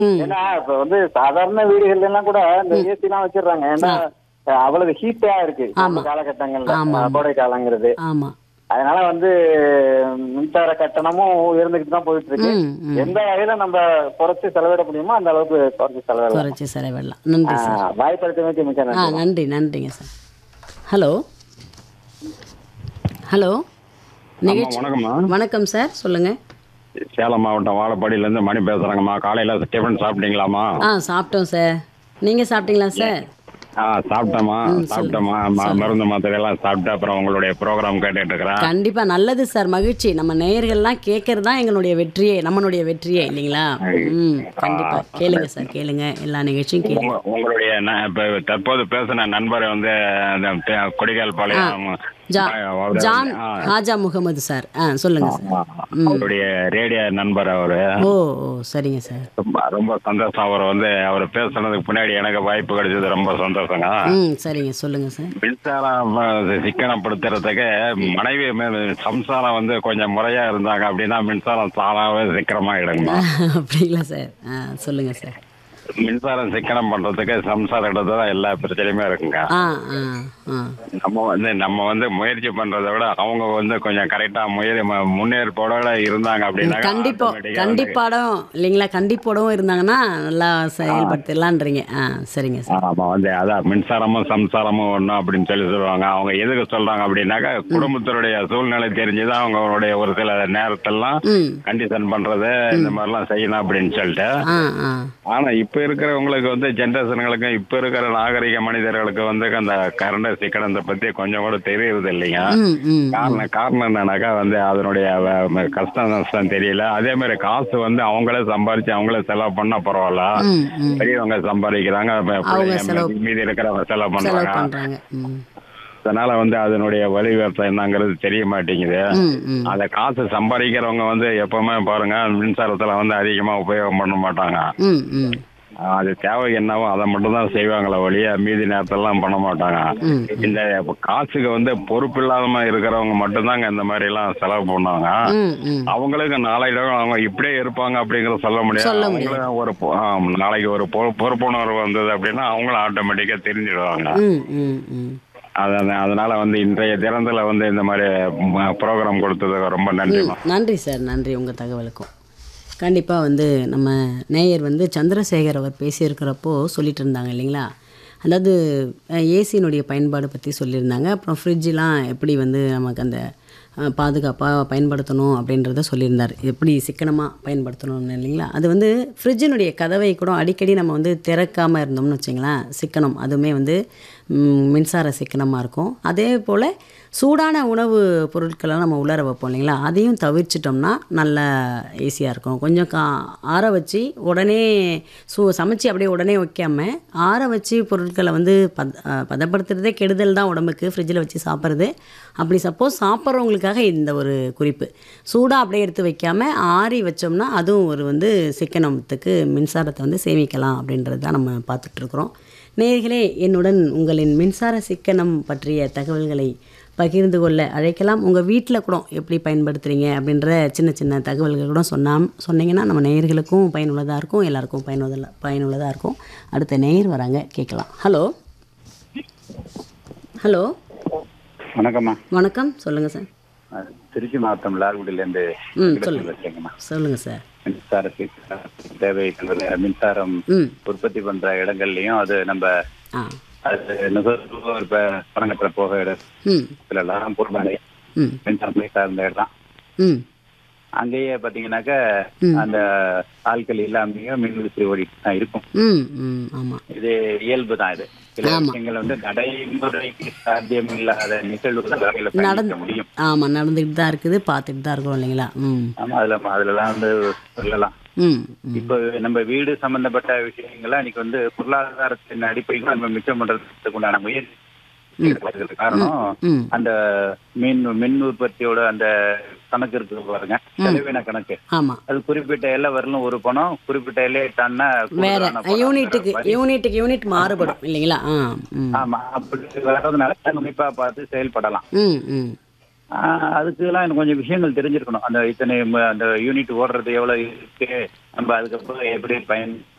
ம் ஏன்னா இப்ப வந்து சாதாரண வீடுகள்ல எல்லாம் கூட இந்த ஏசி எல்லாம் வச்சிடுறாங்க ஏன்னா அஹ், அவ்வளவு ஹீட்டா இருக்கு இப்ப ஆமா. உள்ள காலகட்டங்கள்ல ஆமா, அஹ், ஆமா. கோடை காலங்கிறது ஆமாம் அதனால வந்து மின்சார கட்டணமும் உயர்ந்துகிட்டு தான் போயிட்டு இருக்கு ம் ம் எந்த வகையில நம்ம குறைச்சு செலவிட முடியுமோ அந்த அளவுக்கு குறைச்சு செலவிடலாம் குறைச்சி செலவிடலாம் நன்றி சார் ஆஹ், வாய்ப்பளித்தமைக்கு மிக்க ஆ நன்றி நன்றி நன்றிங்க சார் ஹலோ ஹலோ நிகழ்ச்சி வணக்கம்மா வணக்கம் சார் சொல்லுங்கள் சேலம் மாவட்டம் வாழப்பாடியிலேருந்து மணி பேசுகிறேங்கம்மா காலையில் டிஃபன் சாப்பிட்டீங்களாம்மா ஆ சாப்பிட்டோம் சார் நீங்கள் சாப்பிட்டீங்களா சார் ஆ சாப்பிட்டேம்மா சாப்பிட்டேம்மா ம- மருந்து மாத்திரையெல்லாம் சாப்பிட்டு அப்புறம் உங்களுடைய ப்ரோக்ராம் கேட்டுட்டு இருக்கிறேன் கண்டிப்பா நல்லது சார் மகிழ்ச்சி நம்ம நேயர்கள்லாம் கேட்கறது தான் எங்களுடைய வெற்றியே நம்மளுடைய வெற்றியே இல்லைங்களா ம் கண்டிப்பா கேளுங்க சார் கேளுங்க எல்லா நிகழ்ச்சியும் கேளுங்க உங்க- உங்களுடைய ந- இப்ப தற்போது பேசின நண்பர் வந்து அந்த பே- கொடிகால் பாளையம் ஜா அவரு- ஜான் ஆ, ஹாஜா முகமது சார் ஆ சொல்லுங்க சார் அவருடைய ரேடியோ நண்பர் அவரு ஓ ஓ சரிங்க சார் ரொம்ப ரொம்ப சந்தோஷம் அவர் வந்து அவர் பேசுனதுக்கு பின்னாடி எனக்கு வாய்ப்பு கிடைச்சது ரொம்ப சந்தோஷங்க ம் சரிங்க சொல்லுங்க சார் மின்சாரம் அஹ், சிக்கனப்படுத்துறதுக்கு மனைவி மே- சம்சாரம் வந்து கொஞ்சம் முறையா இருந்தாங்க அப்படின்னா மின்சாரம் தானாவே சிக்கனமாயிடுங்கம்மா அப்படிங்களா சார் ஆ சொல்லுங்க சார் மின்சாரம் சிக்கனம் பண்றதுக்கு சம்சார இடத்துல தான் எல்லா பிரச்சனையுமே இருக்குங்க ஆ ஆ ஆ நம்ம வந்து நம்ம வந்து முயற்சி பண்றதை விட அவங்க வந்து கொஞ்சம் கரெக்டா முயற்சி ம- முன்னேற்போட இருந்தாங்க அப்படின்னா கண்டிப்பா கண்டிப்பாடம் இல்லைங்களா கண்டிப்போடவும் இருந்தாங்கன்னா நல்லா செயல்படுத்திடலான்றீங்க ஆ சரிங்க சார் ஆமா வந்து அதான் மின்சாரமும் சம்சாரமும் ஒண்ணும் அப்படின்னு சொல்லி சொல்லுவாங்க அவங்க எதுக்கு சொல்றாங்க அப்படின்னாக்கா குடும்பத்தினுடைய சூழ்நிலை தெரிஞ்சுதான் அவங்களுடைய ஒரு சில நேரத்தெல்லாம் ம் கண்டிஷன் பண்றது இந்த மாதிரிலாம் செய்யணும் அப்படின்னு சொல்லிட்டு ஆ ஆ ஆனா இப்ப இருக்கிறவங்களுக்கு வந்து ஜென்ரேஷனுங்களுக்கு இப்ப இருக்கிற நாகரிக மனிதர்களுக்கு வந்து அந்த கரண்ட் சிக்கனத்தை பத்தி கொஞ்சம் கூட தெரியறது இல்லைங்க ம் ம் காரணம் காரணம் என்னன்னாக்கா வந்து அதனுடைய வ- ம- கஷ்டம் நஷ்டம் தெரியல அதே மாதிரி காசு வந்து அவங்களே சம்பாரிச்சு அவங்களே செலவு பண்ணா பரவாயில்ல ம் ம் பெரியவங்க சம்பாதிக்கிறாங்க அப்ப பிள்ளைங்க செலவு- மீதி இருக்கிறவங்க செலவு செலவு பண்றாங்க பண்றாங்க ம் அதனால வந்து அதனுடைய வழிவர்த்தம் என்னங்கிறது தெரிய மாட்டேங்குது ம் ம் அந்த காசு சம்பாதிக்கிறவங்க வந்து எப்பவுமே பாருங்க மின்சாரத்துல வந்து அதிகமா உபயோகம் பண்ண மாட்டாங்க ம் ம் அது தேவை என்னவோ அதை மட்டும் தான் செய்வாங்களே ஒழிய மீதி நேரத்தெல்லாம் பண்ண மாட்டாங்க ம். இந்த இப்ப காசுக்கு வந்து பொறுப்பு இல்லாம இருக்கிறவங்க மட்டும்தாங்க இந்த மாதிரி எல்லாம் செலவு பண்ணுவாங்க ம் ம் அவங்களுக்கு நாளைக்கு அவங்க இப்படியே இருப்பாங்க அப்படிங்கறத சொல்ல முடியாது சொல்ல முடியாது. அவங்களும் ஒரு பொ- ஆம், நாளைக்கு ஒரு பொ- பொறுப்புணர்வு வந்தது அப்படின்னா அவங்களும் ஆட்டோமேட்டிக்கா தெரிஞ்சிடுவாங்க ம் ம் ம் அதான் அதனால வந்து இன்றைய தினத்துல வந்து இந்த மாதிரி ப்ரோக்ராம் கொடுத்ததுக்கு ரொம்ப நன்றிமா நன்றி சார் நன்றி உங்கள் தகவலுக்கும் கண்டிப்பாக வந்து நம்ம நேயர் வந்து சந்திரசேகர் அவர் பேசியிருக்கிறப்போ சொல்லிட்டு இருந்தாங்க இல்லைங்களா அதாவது ஏசியினுடைய பயன்பாடு பற்றி சொல்லியிருந்தாங்க அப்புறம் ஃப்ரிட்ஜெலாம் எப்படி வந்து நமக்கு அந்த பாதுகாப்பாக பயன்படுத்தணும் அப்படின்றத சொல்லியிருந்தார் எப்படி சிக்கனமாக பயன்படுத்தணும்னு இல்லைங்களா அது வந்து ஃப்ரிட்ஜினுடைய கதவை கூட அடிக்கடி நம்ம வந்து திறக்காமல் இருந்தோம்னு வச்சுங்களேன் சிக்கனம் அதுவுமே வந்து ம், மின்சார சிக்கனமாக இருக்கும் அதே போல் சூடான உணவு பொருட்களை நம்ம உள்ளார வைப்போம் இல்லைங்களா அதையும் தவிர்ச்சிட்டோம்னா நல்ல ஈஸியாக இருக்கும் கொஞ்சம் கா ஆற வச்சு உடனே சூ சமைச்சு அப்படியே உடனே வைக்காம ஆற வச்சு பொருட்களை வந்து பத அஹ் பதப்படுத்துறதே கெடுதல் தான் உடம்புக்கு ஃப்ரிட்ஜில் வச்சு சாப்பிட்றது அப்படி சப்போஸ் சாப்பிட்றவங்களுக்காக இந்த ஒரு குறிப்பு சூடாக அப்படியே எடுத்து வைக்காம ஆறி வச்சோம்னா அதுவும் ஒரு வந்து சிக்கனத்துக்கு மின்சாரத்தை வந்து சேமிக்கலாம் அப்படின்றது தான் நம்ம பார்த்துட்ருக்குறோம் நேர்களே என்னுடன் உங்களின் மின்சார சிக்கனம் பற்றிய தகவல்களை பகிர்ந்து கொள்ள அழைக்கலாம் உங்கள் வீட்டில் கூட எப்படி பயன்படுத்துகிறீங்க அப்படின்ற சின்ன சின்ன தகவல்கள் கூட சொன்னாம் சொன்னீங்கன்னா நம்ம நேயர்களுக்கும் பயனுள்ளதாக இருக்கும் எல்லாருக்கும் பயனுள்ள பயனுள்ளதாக இருக்கும் அடுத்த நேயர் வராங்க கேட்கலாம் ஹலோ ஹலோ வணக்கம்மா வணக்கம் சொல்லுங்கள் சார் அஹ் திருச்சி மாவட்டம் லால்குடியிலேருந்து ம் சொல்லுங்கள் வச்சுக்கோங்கம்மா சொல்லுங்கள் சார் மின்சாரத்துக்கு தேவை மின்சாரம் ம் உற்பத்தி பண்ற இடங்கள்லயும் அது நம்ம ஆ அது நுகர்வோர் இப்ப பணம் கட்டுற போக ம் இடத்துலலாம் பொருளாதார ம் மின்சாரத்தை சார்ந்த இடம் ம் அங்கேயே பாத்தீங்கன்னாக்கா அந்த ஆட்கள் இல்லாமையும் மின் விசிறி ஓடிட்டு தான் இருக்கும் ம் ம் ஆமாம் இது இயல்பு தான் இது சில ஆமா. விஷயங்கள் வந்து நடைமுறைக்கு சாத்தியம் இல்லாத நிகழ்வுகள் வகையில பயணிக்க நடந்து முடியும் ஆமாம் நடந்துக்கிட்டு தான் இருக்குது பார்த்துட்டு தான் இருக்கிறோம் இல்லைங்களா ம் ஆமா அதுல அதுலலாம் வந்து சொல்லலாம் ம் ம் இப்போ நம்ம வீடு சம்பந்தப்பட்ட விஷயங்கள்லாம் இன்னைக்கு வந்து பொருளாதாரத்தின் அடிப்படையில் நம்ம மிச்சம் பண்றதுக்கு உண்டான முயற்சி எடுக்கிறதுக்கு காரணம் ம் அந்த மின் மின் உற்பத்தியோட அந்த கணக்கு இருக்கு பாருங்க செலவின கணக்கு ஆமாம் அது குறிப்பிட்ட எல்லை வரலும் ஒரு பணம் குறிப்பிட்ட எல்லை தாண்டா வேற கூடுதலான பணம் யூனிட்டுக்கு வரி. யூனிட்டுக்கு யூனிட் மாறுபடும் இல்லைங்களா ஆ ம் ஆமா அப்படி வர்றதுனால கண்டிப்பா பார்த்து செயல்படலாம் ம் ம் ஆஹ் அதுக்கெல்லாம் எனக்கு கொஞ்சம் விஷயங்கள் தெரிஞ்சிருக்கணும் அந்த இத்தனை ம- அந்த யூனிட் ஓடுறது எவ்வளவு இருக்கு நம்ம அதுக்கப்புறம் எப்படி பயன்